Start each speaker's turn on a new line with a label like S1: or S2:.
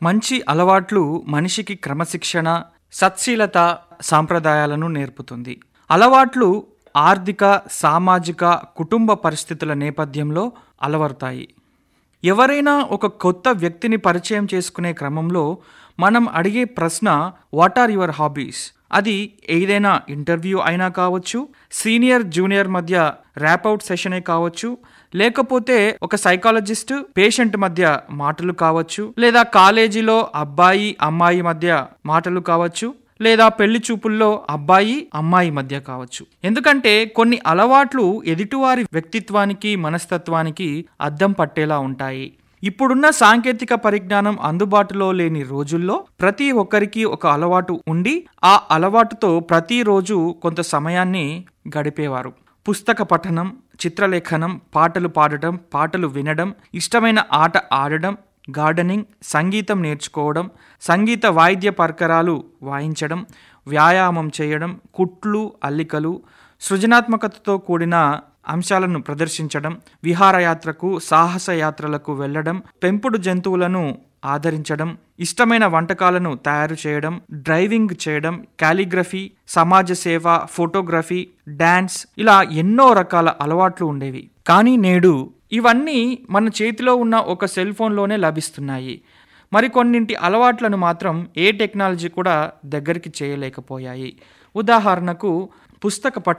S1: మంచి అలవాట్లు మనిషికి క్రమశిక్షణ సత్శీలత సాంప్రదాయాలను నేర్పుతుంది అలవాట్లు ఆర్థిక సామాజిక కుటుంబ పరిస్థితుల నేపథ్యంలో అలవడతాయి ఎవరైనా ఒక కొత్త వ్యక్తిని పరిచయం చేసుకునే క్రమంలో మనం అడిగే ప్రశ్న వాట్ ఆర్ యువర్ హాబీస్ అది ఏదైనా ఇంటర్వ్యూ అయినా కావచ్చు సీనియర్ జూనియర్ మధ్య ర్యాప్అవుట్ సెషనే కావచ్చు లేకపోతే ఒక సైకాలజిస్ట్ పేషెంట్ మధ్య మాటలు కావచ్చు లేదా కాలేజీలో అబ్బాయి అమ్మాయి మధ్య మాటలు కావచ్చు లేదా పెళ్లి చూపుల్లో అబ్బాయి అమ్మాయి మధ్య కావచ్చు ఎందుకంటే కొన్ని అలవాట్లు ఎదుటివారి వ్యక్తిత్వానికి మనస్తత్వానికి అద్దం పట్టేలా ఉంటాయి ఇప్పుడున్న సాంకేతిక పరిజ్ఞానం అందుబాటులో లేని రోజుల్లో ప్రతి ఒక్కరికి ఒక అలవాటు ఉండి ఆ అలవాటుతో ప్రతిరోజు కొంత సమయాన్ని గడిపేవారు పుస్తక పఠనం చిత్రలేఖనం పాటలు పాడటం పాటలు వినడం ఇష్టమైన ఆట ఆడడం గార్డెనింగ్ సంగీతం నేర్చుకోవడం సంగీత వాయిద్య పరికరాలు వాయించడం వ్యాయామం చేయడం కుట్లు అల్లికలు సృజనాత్మకతతో కూడిన అంశాలను ప్రదర్శించడం విహారయాత్రకు సాహస యాత్రలకు వెళ్ళడం పెంపుడు జంతువులను ఆదరించడం ఇష్టమైన వంటకాలను తయారు చేయడం డ్రైవింగ్ చేయడం కాలిగ్రఫీ సమాజ సేవ ఫోటోగ్రఫీ డాన్స్ ఇలా ఎన్నో రకాల అలవాట్లు ఉండేవి కానీ నేడు ఇవన్నీ మన చేతిలో ఉన్న ఒక సెల్ ఫోన్లోనే లభిస్తున్నాయి మరికొన్నింటి అలవాట్లను మాత్రం ఏ టెక్నాలజీ కూడా దగ్గరికి చేయలేకపోయాయి ఉదాహరణకు పుస్తక పఠనం